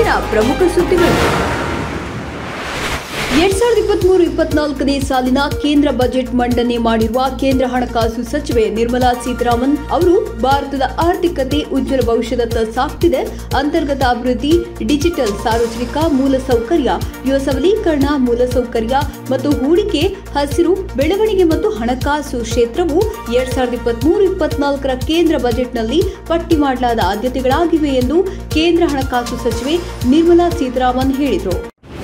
ಇವತ್ತಿನ ಪ್ರಮುಖ ಸುದ್ದಿಗಳು ಎರಡ್ ಸಾವಿರದ ಇಪ್ಪತ್ಮೂರು ಇಪ್ಪತ್ನಾಲ್ಕನೇ ಸಾಲಿನ ಕೇಂದ್ರ ಬಜೆಟ್ ಮಂಡನೆ ಮಾಡಿರುವ ಕೇಂದ್ರ ಹಣಕಾಸು ಸಚಿವೆ ನಿರ್ಮಲಾ ಸೀತಾರಾಮನ್ ಅವರು ಭಾರತದ ಆರ್ಥಿಕತೆ ಉಜ್ವಲ ಭವಿಷ್ಯದತ್ತ ಸಾಗ್ತಿದೆ ಅಂತರ್ಗತ ಅಭಿವೃದ್ಧಿ ಡಿಜಿಟಲ್ ಸಾರ್ವಜನಿಕ ಮೂಲಸೌಕರ್ಯ ಯುವ ಸಬಲೀಕರಣ ಮೂಲಸೌಕರ್ಯ ಮತ್ತು ಹೂಡಿಕೆ ಹಸಿರು ಬೆಳವಣಿಗೆ ಮತ್ತು ಹಣಕಾಸು ಕ್ಷೇತ್ರವು ಎರಡ್ ಸಾವಿರದ ಇಪ್ಪತ್ಮೂರು ಇಪ್ಪತ್ನಾಲ್ಕರ ಕೇಂದ್ರ ಬಜೆಟ್ನಲ್ಲಿ ಪಟ್ಟಿ ಮಾಡಲಾದ ಆದ್ಯತೆಗಳಾಗಿವೆ ಎಂದು ಕೇಂದ್ರ ಹಣಕಾಸು ಸಚಿವೆ ನಿರ್ಮಲಾ ಸೀತಾರಾಮನ್ ಹೇಳಿದರು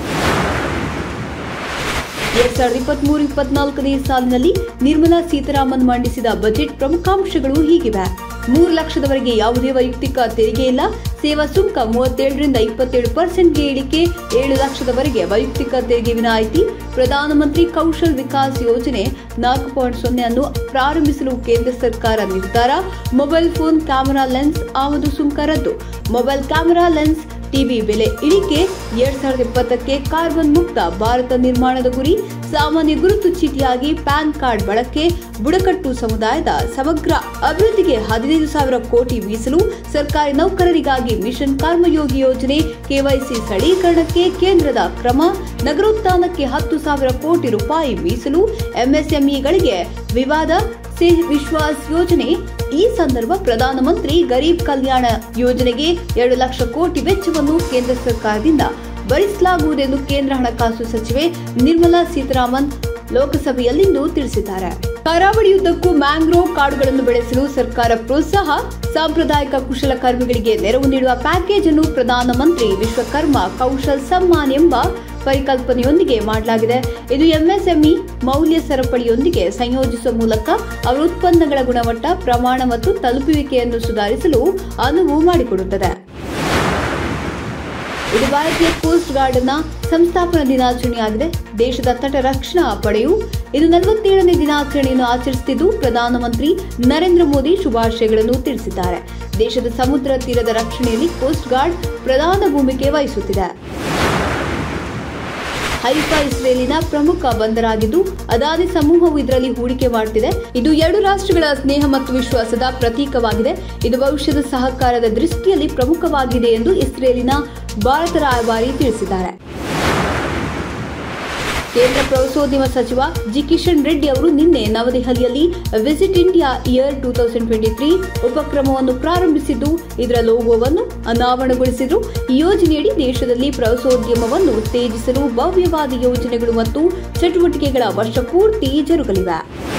ಎರಡ್ ಸಾವಿರದ ಇಪ್ಪತ್ಮೂರು ಇಪ್ಪತ್ನಾಲ್ಕನೇ ಸಾಲಿನಲ್ಲಿ ನಿರ್ಮಲಾ ಸೀತಾರಾಮನ್ ಮಂಡಿಸಿದ ಬಜೆಟ್ ಪ್ರಮುಖಾಂಶಗಳು ಹೀಗಿವೆ ಮೂರು ಲಕ್ಷದವರೆಗೆ ಯಾವುದೇ ವೈಯಕ್ತಿಕ ತೆರಿಗೆ ಇಲ್ಲ ಸೇವಾ ಸುಂಕ ಮೂವತ್ತೇಳರಿಂದ ಇಪ್ಪತ್ತೇಳು ಪರ್ಸೆಂಟ್ಗೆ ಇಳಿಕೆ ಏಳು ಲಕ್ಷದವರೆಗೆ ವೈಯಕ್ತಿಕ ತೆರಿಗೆ ವಿನಾಯಿತಿ ಪ್ರಧಾನಮಂತ್ರಿ ಕೌಶಲ್ ವಿಕಾಸ್ ಯೋಜನೆ ನಾಲ್ಕು ಪಾಯಿಂಟ್ ಸೊನ್ನೆ ಅನ್ನು ಪ್ರಾರಂಭಿಸಲು ಕೇಂದ್ರ ಸರ್ಕಾರ ನಿರ್ಧಾರ ಮೊಬೈಲ್ ಫೋನ್ ಕ್ಯಾಮೆರಾ ಲೆನ್ಸ್ ಆಮದು ಸುಂಕ ರದ್ದು ಮೊಬೈಲ್ ಕ್ಯಾಮೆರಾ ಲೆನ್ಸ್ ಟಿವಿ ಬೆಲೆ ಇಳಿಕೆ ಎರಡ್ ಸಾವಿರದ ಇಪ್ಪತ್ತಕ್ಕೆ ಕಾರ್ಬನ್ ಮುಕ್ತ ಭಾರತ ನಿರ್ಮಾಣದ ಗುರಿ ಸಾಮಾನ್ಯ ಗುರುತು ಚೀಟಿಯಾಗಿ ಪ್ಯಾನ್ ಕಾರ್ಡ್ ಬಳಕೆ ಬುಡಕಟ್ಟು ಸಮುದಾಯದ ಸಮಗ್ರ ಅಭಿವೃದ್ಧಿಗೆ ಹದಿನೈದು ಸಾವಿರ ಕೋಟಿ ಮೀಸಲು ಸರ್ಕಾರಿ ನೌಕರರಿಗಾಗಿ ಮಿಷನ್ ಕರ್ಮಯೋಗಿ ಯೋಜನೆ ಕೆವೈಸಿ ಸ್ಥಳೀಕರಣಕ್ಕೆ ಕೇಂದ್ರದ ಕ್ರಮ ನಗರೋತ್ಥಾನಕ್ಕೆ ಹತ್ತು ಸಾವಿರ ಕೋಟಿ ರೂಪಾಯಿ ಮೀಸಲು ಎಂಎಸ್ಎಂಇಗಳಿಗೆ ವಿವಾದ ಸೇ ವಿಶ್ವಾಸ್ ಯೋಜನೆ ಈ ಸಂದರ್ಭ ಪ್ರಧಾನಮಂತ್ರಿ ಗರೀಬ್ ಕಲ್ಯಾಣ ಯೋಜನೆಗೆ ಎರಡು ಲಕ್ಷ ಕೋಟಿ ವೆಚ್ಚವನ್ನು ಕೇಂದ್ರ ಸರ್ಕಾರದಿಂದ ಭರಿಸಲಾಗುವುದೆಂದು ಕೇಂದ್ರ ಹಣಕಾಸು ಸಚಿವೆ ನಿರ್ಮಲಾ ಸೀತಾರಾಮನ್ ಲೋಕಸಭೆಯಲ್ಲಿಂದು ತಿಳಿಸಿದ್ದಾರೆ ಕರಾವಳಿಯುದ್ದಕ್ಕೂ ಮ್ಯಾಂಗ್ರೋವ್ ಕಾಡುಗಳನ್ನು ಬೆಳೆಸಲು ಸರ್ಕಾರ ಪ್ರೋತ್ಸಾಹ ಸಾಂಪ್ರದಾಯಿಕ ಕುಶಲಕರ್ಮಿಗಳಿಗೆ ನೆರವು ನೀಡುವ ಪ್ಯಾಕೇಜ್ ಅನ್ನು ಪ್ರಧಾನಮಂತ್ರಿ ವಿಶ್ವಕರ್ಮ ಕೌಶಲ್ ಸಮ್ಮಾನ್ ಎಂಬ ಪರಿಕಲ್ಪನೆಯೊಂದಿಗೆ ಮಾಡಲಾಗಿದೆ ಇದು ಎಂಎಸ್ಎಂಇ ಮೌಲ್ಯ ಸರಪಳಿಯೊಂದಿಗೆ ಸಂಯೋಜಿಸುವ ಮೂಲಕ ಅವರ ಉತ್ಪನ್ನಗಳ ಗುಣಮಟ್ಟ ಪ್ರಮಾಣ ಮತ್ತು ತಲುಪುವಿಕೆಯನ್ನು ಸುಧಾರಿಸಲು ಅನುವು ಮಾಡಿಕೊಡುತ್ತದೆ ಇದು ಭಾರತೀಯ ಕೋಸ್ಟ್ ಗಾರ್ಡ್ನ ಸಂಸ್ಥಾಪನಾ ದಿನಾಚರಣೆಯಾಗಿದೆ ದೇಶದ ತಟ ರಕ್ಷಣಾ ಪಡೆಯು ಇದು ನಲವತ್ತೇಳನೇ ದಿನಾಚರಣೆಯನ್ನು ಆಚರಿಸುತ್ತಿದ್ದು ಪ್ರಧಾನಮಂತ್ರಿ ನರೇಂದ್ರ ಮೋದಿ ಶುಭಾಶಯಗಳನ್ನು ತಿಳಿಸಿದ್ದಾರೆ ದೇಶದ ಸಮುದ್ರ ತೀರದ ರಕ್ಷಣೆಯಲ್ಲಿ ಕೋಸ್ಟ್ ಗಾರ್ಡ್ ಪ್ರಧಾನ ಭೂಮಿಕೆ ವಹಿಸುತ್ತಿದೆ ಹೈಫಾ ಇಸ್ರೇಲಿನ ಪ್ರಮುಖ ಬಂದರಾಗಿದ್ದು ಅದಾನಿ ಸಮೂಹವು ಇದರಲ್ಲಿ ಹೂಡಿಕೆ ಮಾಡುತ್ತಿದೆ ಇದು ಎರಡು ರಾಷ್ಟ್ರಗಳ ಸ್ನೇಹ ಮತ್ತು ವಿಶ್ವಾಸದ ಪ್ರತೀಕವಾಗಿದೆ ಇದು ಭವಿಷ್ಯದ ಸಹಕಾರದ ದೃಷ್ಟಿಯಲ್ಲಿ ಪ್ರಮುಖವಾಗಿದೆ ಎಂದು ಇಸ್ರೇಲಿನ ಭಾರತ ರಾಯಭಾರಿ ತಿಳಿಸಿದ್ದಾರೆ ಕೇಂದ್ರ ಪ್ರವಾಸೋದ್ಯಮ ಸಚಿವ ಜಿ ಕಿಶನ್ ರೆಡ್ಡಿ ಅವರು ನಿನ್ನೆ ನವದೆಹಲಿಯಲ್ಲಿ visit India year two thousand twenty three ಉಪಕ್ರಮವನ್ನು ಪ್ರಾರಂಭಿಸಿದ್ದು ಇದರ ಲೋಗೋವನ್ನು ಅನಾವರಣಗೊಳಿಸಿದರು ಈ ಯೋಜನೆಯಡಿ ದೇಶದಲ್ಲಿ ಪ್ರವಾಸೋದ್ಯಮವನ್ನು ಉತ್ತೇಜಿಸಲು ಭವ್ಯವಾದ ಯೋಜನೆಗಳು ಮತ್ತು ಚಟುವಟಿಕೆಗಳ ವರ್ಷಪೂರ್ತಿ ಜರುಗಲಿವೆ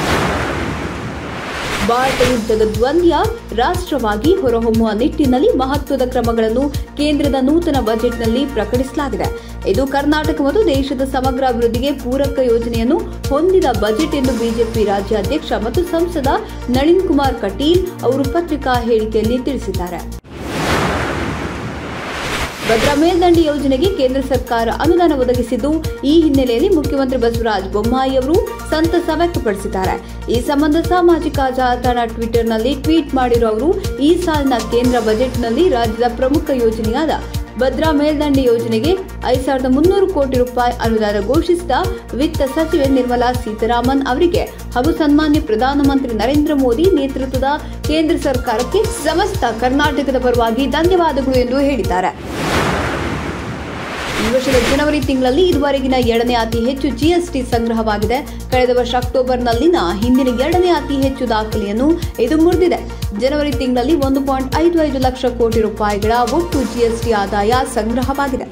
ಭಾರತವು ಜಗದ್ವಂದ್ಯ ರಾಷ್ಟ್ರವಾಗಿ ಹೊರಹೊಮ್ಮುವ ನಿಟ್ಟಿನಲ್ಲಿ ಮಹತ್ವದ ಕ್ರಮಗಳನ್ನು ಕೇಂದ್ರದ ನೂತನ ಬಜೆಟ್ನಲ್ಲಿ ಪ್ರಕಟಿಸಲಾಗಿದೆ ಇದು ಕರ್ನಾಟಕ ಮತ್ತು ದೇಶದ ಸಮಗ್ರ ಅಭಿವೃದ್ಧಿಗೆ ಪೂರಕ ಯೋಜನೆಯನ್ನು ಹೊಂದಿದ ಬಜೆಟ್ ಎಂದು ಬಿಜೆಪಿ ರಾಜ್ಯಾಧ್ಯಕ್ಷ ಮತ್ತು ಸಂಸದ ನಳಿನ್ ಕುಮಾರ್ ಕಟೀಲ್ ಅವರು ಪತ್ರಿಕಾ ಹೇಳಿಕೆಯಲ್ಲಿ ತಿಳಿಸಿದ್ದಾರೆ ಭದ್ರಾ ಮೇಲ್ದಂಡೆ ಯೋಜನೆಗೆ ಕೇಂದ್ರ ಸರ್ಕಾರ ಅನುದಾನ ಒದಗಿಸಿದ್ದು ಈ ಹಿನ್ನೆಲೆಯಲ್ಲಿ ಮುಖ್ಯಮಂತ್ರಿ ಬಸವರಾಜ ಬೊಮ್ಮಾಯಿ ಅವರು ಸಂತಸ ವ್ಯಕ್ತಪಡಿಸಿದ್ದಾರೆ ಈ ಸಂಬಂಧ ಸಾಮಾಜಿಕ ಜಾಲತಾಣ ಟ್ವಿಟರ್ನಲ್ಲಿ ಟ್ವೀಟ್ ಮಾಡಿರುವ ಅವರು ಈ ಸಾಲಿನ ಕೇಂದ್ರ ಬಜೆಟ್ನಲ್ಲಿ ರಾಜ್ಯದ ಪ್ರಮುಖ ಯೋಜನೆಯಾದ ಭದ್ರಾ ಮೇಲ್ದಂಡೆ ಯೋಜನೆಗೆ ಐದು ಸಾವಿರದ ಮುನ್ನೂರು ಕೋಟಿ ರೂಪಾಯಿ ಅನುದಾನ ಘೋಷಿಸಿದ ವಿತ್ತ ಸಚಿವೆ ನಿರ್ಮಲಾ ಸೀತಾರಾಮನ್ ಅವರಿಗೆ ಹಾಗೂ ಸನ್ಮಾನ್ಯ ಪ್ರಧಾನಮಂತ್ರಿ ನರೇಂದ್ರ ಮೋದಿ ನೇತೃತ್ವದ ಕೇಂದ್ರ ಸರ್ಕಾರಕ್ಕೆ ಸಮಸ್ತ ಕರ್ನಾಟಕದ ಪರವಾಗಿ ಧನ್ಯವಾದಗಳು ಎಂದು ಹೇಳಿದ್ದಾರೆ ಈ ವರ್ಷದ ಜನವರಿ ತಿಂಗಳಲ್ಲಿ ಇದುವರೆಗಿನ ಎರಡನೇ ಅತಿ ಹೆಚ್ಚು ಜಿಎಸ್ಟಿ ಸಂಗ್ರಹವಾಗಿದೆ ಕಳೆದ ವರ್ಷ ಅಕ್ಟೋಬರ್ನಲ್ಲಿನ ಹಿಂದಿನ ಎರಡನೇ ಅತಿ ಹೆಚ್ಚು ದಾಖಲೆಯನ್ನು ಇದು ಮುರಿದಿದೆ ಜನವರಿ ತಿಂಗಳಲ್ಲಿ ಒಂದು ಪಾಯಿಂಟ್ ಐದು ಐದು ಲಕ್ಷ ಕೋಟಿ ರೂಪಾಯಿಗಳ ಒಟ್ಟು ಜಿಎಸ್ಟಿ ಆದಾಯ ಸಂಗ್ರಹವಾಗಿದೆ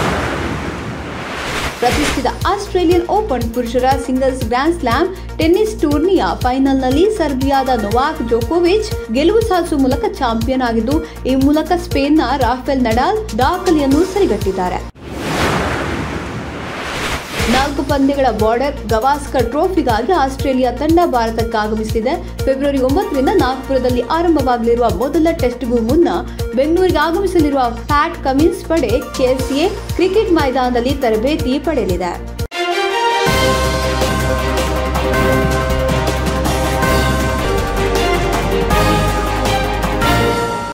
ಪ್ರತಿಷ್ಠಿತ ಆಸ್ಟ್ರೇಲಿಯನ್ ಓಪನ್ ಪುರುಷರ ಸಿಂಗಲ್ಸ್ ಗ್ರ್ಯಾಂಡ್ ಸ್ಲಾಮ್ ಟೆನ್ನಿಸ್ ಟೂರ್ನಿಯ ಫೈನಲ್ನಲ್ಲಿ ಸರ್ಬಿಯಾದ ನೊವಾಕ್ ಜೋಕೋವಿಚ್ ಗೆಲುವು ಸಾಧಿಸುವ ಮೂಲಕ ಚಾಂಪಿಯನ್ ಆಗಿದ್ದು ಈ ಮೂಲಕ ಸ್ಪೇನ್ನ ರಾಫೆಲ್ ನಡಾಲ್ ದಾಖಲೆಯನ್ನು ಸರಿಗಟ್ಟಿದ್ದಾರೆ ನಾಲ್ಕು ಪಂದ್ಯಗಳ ಬಾರ್ಡರ್ ಗವಾಸ್ಕರ್ ಟ್ರೋಫಿಗಾಗಿ ಆಸ್ಟ್ರೇಲಿಯಾ ತಂಡ ಭಾರತಕ್ಕೆ ಆಗಮಿಸಿದೆ ಫೆಬ್ರವರಿ ಒಂಬತ್ತರಿಂದ ನಾಗ್ಪುರದಲ್ಲಿ ಆರಂಭವಾಗಲಿರುವ ಮೊದಲ ಟೆಸ್ಟ್ಗೂ ಮುನ್ನ ಬೆಂಗಳೂರಿಗೆ ಆಗಮಿಸಲಿರುವ ಫ್ಯಾಟ್ ಕಮಿನ್ಸ್ ಪಡೆ ಕೆಎಸ್ಎ ಕ್ರಿಕೆಟ್ ಮೈದಾನದಲ್ಲಿ ತರಬೇತಿ ಪಡೆಯಲಿದೆ